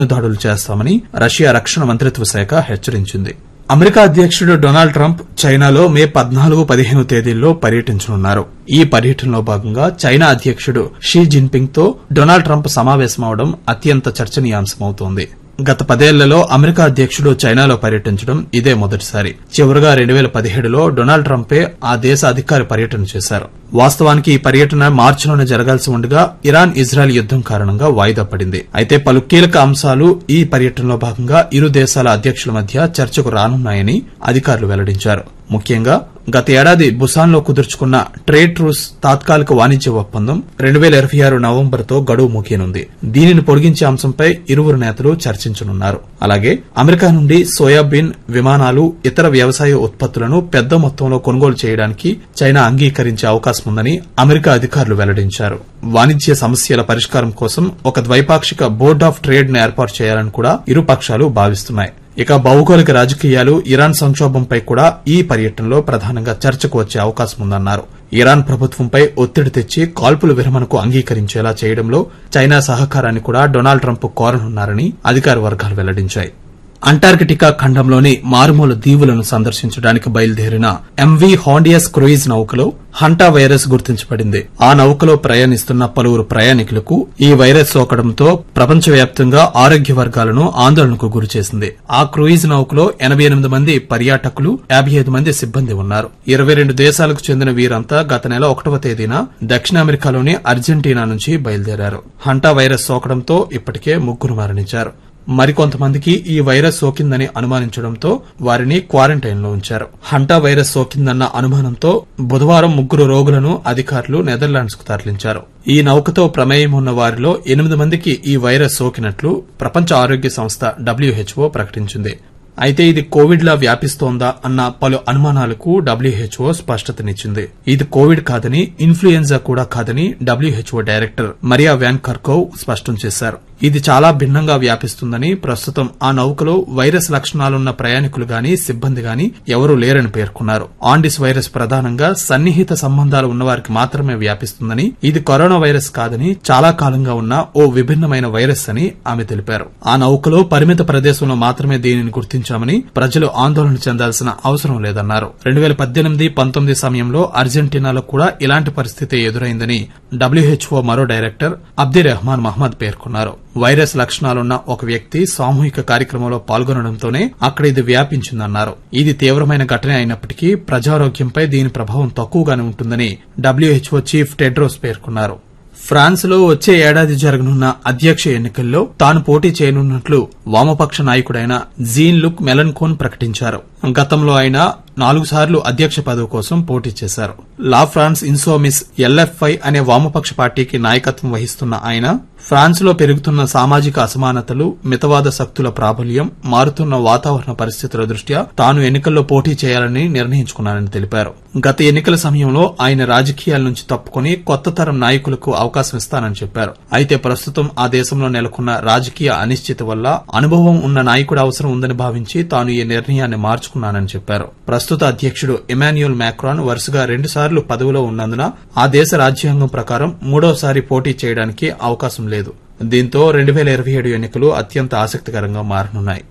దాడులు చేస్తామని రష్యా రక్షణ మంత్రిత్వ శాఖ హెచ్చరించింది అమెరికా అధ్యకుడు డొనాల్డ్ ట్రంప్ చైనాలో మే పద్నాలుగు పదిహేను తేదీల్లో పర్యటించనున్నారు ఈ పర్యటనలో భాగంగా చైనా అధ్యకుడు షీ జిన్పింగ్ తో డొనాల్డ్ ట్రంప్ సమావేశమవడం అత్యంత చర్చనీయాంశమవుతోంది గత పదేళ్లలో అమెరికా అధ్యకుడు చైనాలో పర్యటించడం ఇదే మొదటిసారి చివరగా రెండు వేల పదిహేడులో డొనాల్డ్ ట్రంపే ఆ దేశ అధికారి పర్యటన చేశారు వాస్తవానికి ఈ పర్యటన మార్చిలోనే జరగాల్సి ఉండగా ఇరాన్ ఇజ్రాయెల్ యుద్దం కారణంగా వాయిదా పడింది అయితే పలు కీలక అంశాలు ఈ పర్యటనలో భాగంగా ఇరు దేశాల అధ్యకుల మధ్య చర్చకు రానున్నాయని అధికారులు వెల్లడించారు ముఖ్యంగా గత ఏడాది బుసాన్లో కుదుర్చుకున్న ట్రేడ్ రూస్ తాత్కాలిక వాణిజ్య ఒప్పందం రెండు వేల ఇరవై ఆరు నవంబర్తో గడువు ముగియనుంది దీనిని పొడిగించే అంశంపై ఇరువురు నేతలు చర్చించనున్నారు అలాగే అమెరికా నుండి సోయాబీన్ విమానాలు ఇతర వ్యవసాయ ఉత్పత్తులను పెద్ద మొత్తంలో కొనుగోలు చేయడానికి చైనా అంగీకరించే అవకాశం ఉందని అమెరికా అధికారులు వెల్లడించారు వాణిజ్య సమస్యల పరిష్కారం కోసం ఒక ద్వైపాక్షిక బోర్డ్ ఆఫ్ ట్రేడ్ ను ఏర్పాటు చేయాలని కూడా ఇరు పక్షాలు భావిస్తున్నాయి ఇక భౌగోళిక రాజకీయాలు ఇరాన్ సంక్షోభంపై కూడా ఈ పర్యటనలో ప్రధానంగా చర్చకు వచ్చే అవకాశం ఉందన్నారు ఇరాన్ ప్రభుత్వంపై ఒత్తిడి తెచ్చి కాల్పుల విరమణకు అంగీకరించేలా చేయడంలో చైనా సహకారాన్ని కూడా డొనాల్డ్ ట్రంప్ కోరనున్నారని అధికార వర్గాలు వెల్లడించాయి అంటార్కిటికా ఖండంలోని మారుమూల దీవులను సందర్శించడానికి బయలుదేరిన ఎంవీ హాండియస్ క్రూయిజ్ నౌకలో హంటా వైరస్ గుర్తించబడింది ఆ నౌకలో ప్రయాణిస్తున్న పలువురు ప్రయాణికులకు ఈ వైరస్ సోకడంతో ప్రపంచవ్యాప్తంగా ఆరోగ్య వర్గాలను ఆందోళనకు గురిచేసింది ఆ క్రూయిజ్ నౌకలో ఎనబై ఎనిమిది మంది పర్యాటకులు యాభై ఐదు మంది సిబ్బంది ఉన్నారు ఇరవై రెండు దేశాలకు చెందిన వీరంతా గత నెల ఒకటవ తేదీన దక్షిణ అమెరికాలోని అర్జెంటీనా నుంచి బయలుదేరారు హంటా వైరస్ సోకడంతో ఇప్పటికే ముగ్గురు మరణించారు మరికొంతమందికి ఈ వైరస్ సోకిందని అనుమానించడంతో వారిని క్వారంటైన్ లో ఉంచారు హంటా వైరస్ సోకిందన్న అనుమానంతో బుధవారం ముగ్గురు రోగులను అధికారులు నెదర్లాండ్స్ కు తరలించారు ఈ నౌకతో ప్రమేయం ఉన్న వారిలో ఎనిమిది మందికి ఈ వైరస్ సోకినట్లు ప్రపంచ ఆరోగ్య సంస్థ డబ్ల్యూహెచ్ఓ ప్రకటించింది అయితే ఇది కోవిడ్ లా వ్యాపిస్తోందా అన్న పలు అనుమానాలకు డబ్ల్యూహెచ్ఓ స్పష్టతనిచ్చింది ఇది కోవిడ్ కాదని ఇన్ఫ్లుయెన్జా కూడా కాదని WHO director Maria Van Kerkhove స్పష్టం చేశారు ఇది చాలా భిన్నంగా వ్యాపిస్తుందని ప్రస్తుతం ఆ నౌకలో వైరస్ లక్షణాలున్న ప్రయాణికులు గాని సిబ్బంది గాని ఎవరూ లేరని పేర్కొన్నారు ఆండిస్ వైరస్ ప్రధానంగా సన్నిహిత సంబంధాలు ఉన్నవారికి మాత్రమే వ్యాపిస్తుందని ఇది కరోనా వైరస్ కాదని చాలా కాలంగా ఉన్న ఓ విభిన్నమైన వైరస్ అని ఆమె తెలిపారు ఆ నౌకలో పరిమిత ప్రదేశంలో మాత్రమే దీనిని గుర్తించామని ప్రజలు ఆందోళన చెందాల్సిన అవసరం లేదన్నారు రెండు వేల పద్దెనిమిది పంతొమ్మిది సమయంలో అర్జెంటీనాలో కూడా ఇలాంటి పరిస్థితి ఎదురైందని డబ్ల్యూహెచ్ఓ మరో డైరెక్టర్ అబ్ది రెహమాన్ మహ్మద్ పేర్కొన్నారు వైరస్ లక్షణాలున్న ఒక వ్యక్తి సామూహిక కార్యక్రమంలో పాల్గొనడంతోనే అక్కడ ఇది వ్యాపించిందన్నారు ఇది తీవ్రమైన ఘటన అయినప్పటికీ ప్రజారోగ్యంపై దీని ప్రభావం తక్కువగానే ఉంటుందని డబ్ల్యూహెచ్ఓ చీఫ్ టెడ్రోస్ పేర్కొన్నారు ఫ్రాన్స్ లో వచ్చే ఏడాది జరగనున్న అధ్యక్ష ఎన్నికల్లో తాను పోటీ చేయనున్నట్లు వామపక్ష నాయకుడైన జీన్ లుక్ మెలన్కోన్ ప్రకటించారు గతంలో ఆయన నాలుగు సార్లు అధ్యక్ష పదవి కోసం పోటీ చేశారు లా ఫ్రాన్స్ ఇన్సోమిస్ ఎల్ఎఫ్ఐ అనే వామపక్ష పార్టీకి నాయకత్వం వహిస్తున్న ఆయన ఫ్రాన్స్ లో పెరుగుతున్న సామాజిక అసమానతలు మితవాద శక్తుల ప్రాబల్యం మారుతున్న వాతావరణ పరిస్థితుల దృష్ట్యా తాను ఎన్నికల్లో పోటీ చేయాలని నిర్ణయించుకున్నారని తెలిపారు గత ఎన్నికల సమయంలో ఆయన రాజకీయాల నుంచి తప్పుకొని కొత్త తరం నాయకులకు అవకాశం ఇస్తానని చెప్పారు అయితే ప్రస్తుతం ఆ దేశంలో నెలకొన్న రాజకీయ అనిశ్చితి వల్ల అనుభవం ఉన్న నాయకుడు అవసరం ఉందని భావించి తాను ఈ నిర్ణయాన్ని మార్చుకున్నానని చెప్పారు ప్రస్తుత అధ్యక్షుడు ఇమాన్యుయల్ మ్యాక్రాన్ వరుసగా రెండుసార్లు పదవిలో ఉన్నందున ఆ దేశ రాజ్యాంగం ప్రకారం మూడోసారి పోటీ చేయడానికి అవకాశం లేదు దీంతో రెండు వేల ఇరవై ఏడు ఎన్నికలు అత్యంత ఆసక్తికరంగా మారనున్నాయి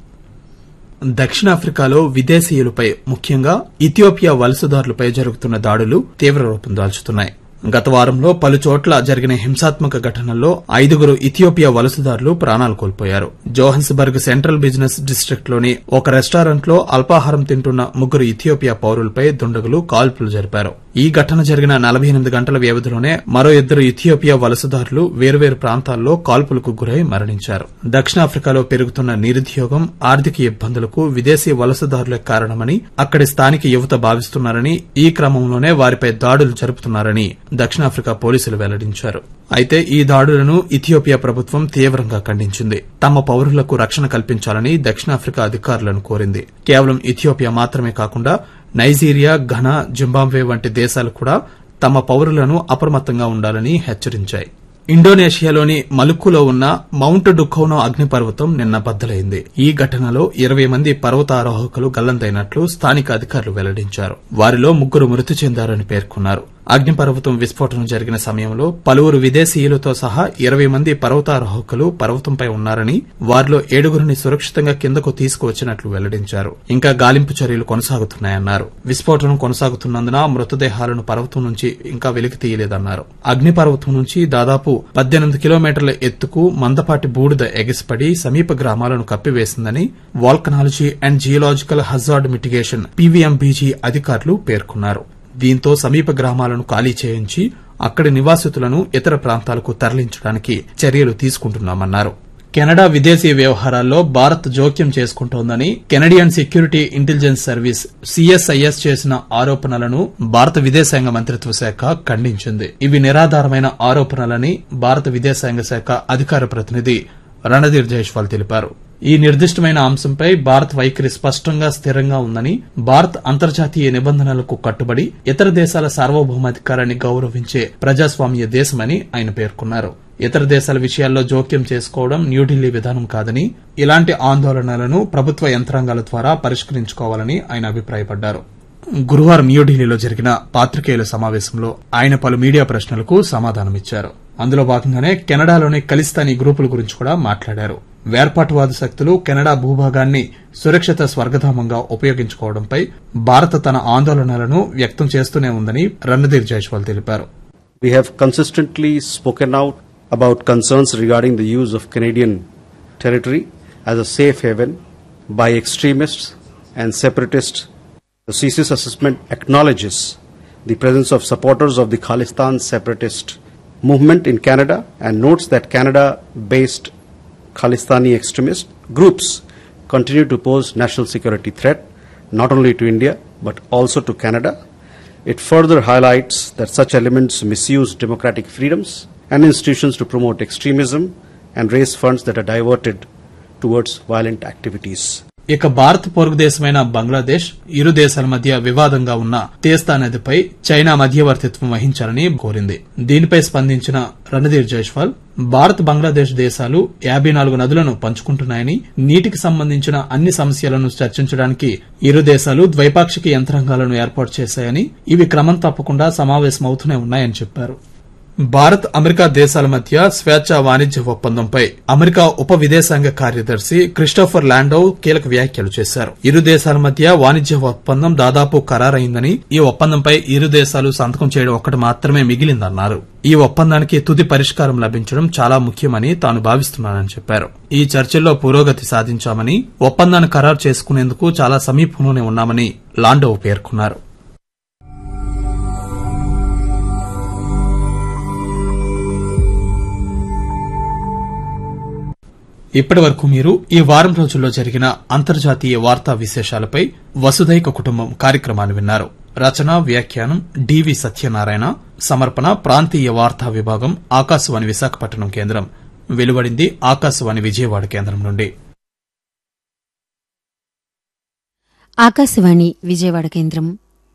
దక్షిణాఫ్రికాలో విదేశీయులపై ముఖ్యంగా ఇథియోపియా వలసదారులపై జరుగుతున్న దాడులు తీవ్ర రూపం దాల్చుతున్నాయి గత వారంలో పలు చోట్ల జరిగిన హింసాత్మక ఘటనల్లో ఐదుగురు ఇథియోపియా వలసదారులు ప్రాణాలు కోల్పోయారు జోహన్స్బర్గ్ సెంట్రల్ బిజినెస్ డిస్టిక్ట్ లోని ఒక రెస్టారెంట్ లో అల్పాహారం తింటున్న ముగ్గురు ఇథియోపియా పౌరులపై దుండగులు కాల్పులు జరిపారు ఈ ఘటన జరిగిన నలభై ఎనిమిది గంటల వ్యవధిలోనే మరో ఇద్దరు ఇథియోపియా వలసదారులు వేర్వేరు ప్రాంతాల్లో కాల్పులకు గురై మరణించారు దక్షిణాఫ్రికాలో పెరుగుతున్న నిరుద్యోగం ఆర్థిక ఇబ్బందులకు విదేశీ వలసదారులే కారణమని అక్కడి స్థానిక యువత భావిస్తున్నారని ఈ క్రమంలోనే వారిపై దాడులు జరుపుతున్నారని దక్షిణాఫ్రికా పోలీసులు వెల్లడించారు అయితే ఈ దాడులను ఇథియోపియా ప్రభుత్వం తీవ్రంగా ఖండించింది తమ పౌరులకు రక్షణ కల్పించాలని దక్షిణాఫ్రికా అధికారులను కోరింది కేవలం ఇథియోపియా మాత్రమే కాకుండా నైజీరియా ఘనా జింబాబ్వే వంటి దేశాలు కూడా తమ పౌరులను అప్రమత్తంగా ఉండాలని హెచ్చరించాయి ఇండోనేషియాలోని మలుక్కులో ఉన్న మౌంట్ డుఖౌనో అగ్నిపర్వతం నిన్న బద్దలైంది ఈ ఘటనలో ఇరవై మంది పర్వతారోహకులు గల్లంతైనట్లు స్థానిక అధికారులు వెల్లడించారు వారిలో ముగ్గురు మృతి చెందారని పేర్కొన్నారు అగ్నిపర్వతం విస్ఫోటనం జరిగిన సమయంలో పలువురు విదేశీయులతో సహా ఇరవై మంది పర్వతారోహకులు పర్వతంపై ఉన్నారని వారిలో ఏడుగురిని సురక్షితంగా కిందకు తీసుకువచ్చినట్లు వెల్లడించారు ఇంకా గాలింపు చర్యలు కొనసాగుతున్నాయన్నారు విస్ఫోటనం కొనసాగుతున్నందున మృతదేహాలను పర్వతం నుంచి ఇంకా వెలికి తీయలేదన్నారు అగ్నిపర్వతం నుంచి దాదాపు పద్దెనిమిది కిలోమీటర్ల ఎత్తుకు మందపాటి బూడిద ఎగిసిపడి సమీప గ్రామాలను కప్పివేసిందని volcanology and geological hazard mitigation PVMBG అధికారులు పేర్కొన్నారు దీంతో సమీప గ్రామాలను ఖాళీ చేయించి అక్కడి నివాసితులను ఇతర ప్రాంతాలకు తరలించడానికి చర్యలు తీసుకుంటున్నామన్నారు కెనడా విదేశీ వ్యవహారాల్లో భారత్ జోక్యం చేసుకుంటోందని Canadian security intelligence service CSIS చేసిన ఆరోపణలను భారత విదేశాంగ మంత్రిత్వ శాఖ ఖండించింది ఇవి నిరాధారమైన ఆరోపణలని భారత విదేశాంగ శాఖ అధికార ప్రతినిధి రణధీర్ జైష్వాల్ తెలిపారు ఈ నిర్దిష్టమైన అంశంపై భారత్ వైఖరి స్పష్టంగా స్థిరంగా ఉందని భారత్ అంతర్జాతీయ నిబంధనలకు కట్టుబడి ఇతర దేశాల సార్వభౌమాధికారాన్ని గౌరవించే ప్రజాస్వామ్య దేశమని ఆయన పేర్కొన్నారు ఇతర దేశాల విషయాల్లో జోక్యం చేసుకోవడం న్యూఢిల్లీ విధానం కాదని ఇలాంటి ఆందోళనలను ప్రభుత్వ యంత్రాంగాల ద్వారా పరిష్కరించుకోవాలని ఆయన అభిప్రాయపడ్డారు గురువారం న్యూఢిల్లీలో జరిగిన పాత్రికేయుల సమావేశంలో ఆయన పలు మీడియా ప్రశ్నలకు సమాధానమిచ్చారు అందులో భాగంగానే కెనడాలోని ఖలిస్తానీ గ్రూపుల గురించి కూడా మాట్లాడారు వేర్పాటువాద శక్తులు కెనడా భూభాగాన్ని సురక్షిత స్వర్గధామంగా ఉపయోగించుకోవడంపై భారత్ తన ఆందోళనలను వ్యక్తం చేస్తూనే ఉందని రణధీర్ జైస్వాల్ తెలిపారు We have consistently spoken out about concerns regarding the use of Canadian territory as a safe haven by extremists and separatists. The CCS assessment acknowledges the presence of supporters of the Khalistan separatist movement in Canada and notes that Canada based Khalistani extremist groups continue to pose national security threat not only to India but also to Canada. It further highlights that such elements misuse democratic freedoms and institutions to promote extremism and raise funds that are diverted towards violent activities. ఇక భారత్ పొరుగు దేశమైన బంగ్లాదేశ్ ఇరు దేశాల మధ్య వివాదంగా ఉన్న తేస్తా నదిపై China మధ్యవర్తిత్వం వహించాలని కోరింది దీనిపై స్పందించిన రణధీర్ జైస్వాల్ భారత్ బంగ్లాదేశ్ దేశాలు యాభై నాలుగు నదులను పంచుకుంటున్నాయని నీటికి సంబంధించిన అన్ని సమస్యలను చర్చించడానికి ఇరు దేశాలు ద్వైపాక్షిక యంత్రాంగాలను ఏర్పాటు చేశాయని ఇవి క్రమం తప్పకుండా సమావేశమవుతూనే ఉన్నాయని చెప్పారు భారత్ అమెరికా దేశాల మధ్య స్వేచ్ఛ వాణిజ్య ఒప్పందంపై అమెరికా ఉప విదేశాంగ కార్యదర్శి క్రిస్టోఫర్ లాండోవ్ కీలక వ్యాఖ్యలు చేశారు ఇరు దేశాల మధ్య వాణిజ్య ఒప్పందం దాదాపు ఖరారైందని ఈ ఒప్పందంపై ఇరు దేశాలు సంతకం చేయడం ఒక్కటి మాత్రమే మిగిలిందన్నారు ఈ ఒప్పందానికి తుది పరిష్కారం లభించడం చాలా ముఖ్యమని తాను భావిస్తున్నానని చెప్పారు ఈ చర్చల్లో పురోగతి సాధించామని ఒప్పందాన్ని ఖరారు చేసుకునేందుకు చాలా సమీపంలోనే ఉన్నామని లాండోవ్ పేర్కొన్నారు ఇప్పటి వరకు మీరు ఈ వారం రోజుల్లో జరిగిన అంతర్జాతీయ వార్తా విశేషాలపై వసుదైక కుటుంబం కార్యక్రమాన్ని విన్నారు రచన వ్యాఖ్యానం డివి సత్యనారాయణ సమర్పణ ప్రాంతీయ వార్తా విభాగం ఆకాశవాణి విశాఖపట్నం కేంద్రం వెలువడింది ఆకాశవాణి విజయవాడ కేంద్రం నుండి ఆకాశవాణి విజయవాడ కేంద్రం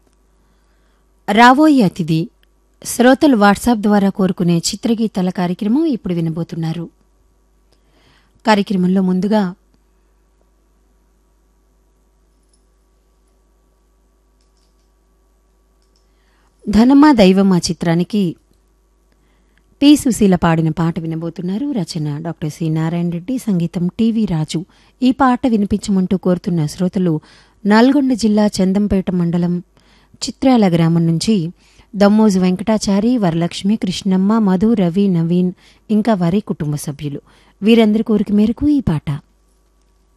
రాబోయే అతిథి శ్రోతలు వాట్సాప్ ద్వారా కోరుకునే చిత్రగీతాల కార్యక్రమం ఇప్పుడు వినబోతున్నారు కార్యక్రమంలో ముందుగా ధనమా దైవమా చిత్రానికి పి సుశీల పాడిన పాట వినబోతున్నారు రచన డాక్టర్ సి నారాయణ రెడ్డి సంగీతం టీవీ రాజు ఈ పాట వినిపించమంటూ కోరుతున్న శ్రోతలు నల్గొండ జిల్లా చందంపేట మండలం చిత్రాల గ్రామం నుంచి దమ్మోజు వెంకటాచారి వరలక్ష్మి కృష్ణమ్మ మధు రవి నవీన్ ఇంకా వారి కుటుంబ సభ్యులు వీరందరి కోరిక మేరకు ఈ పాట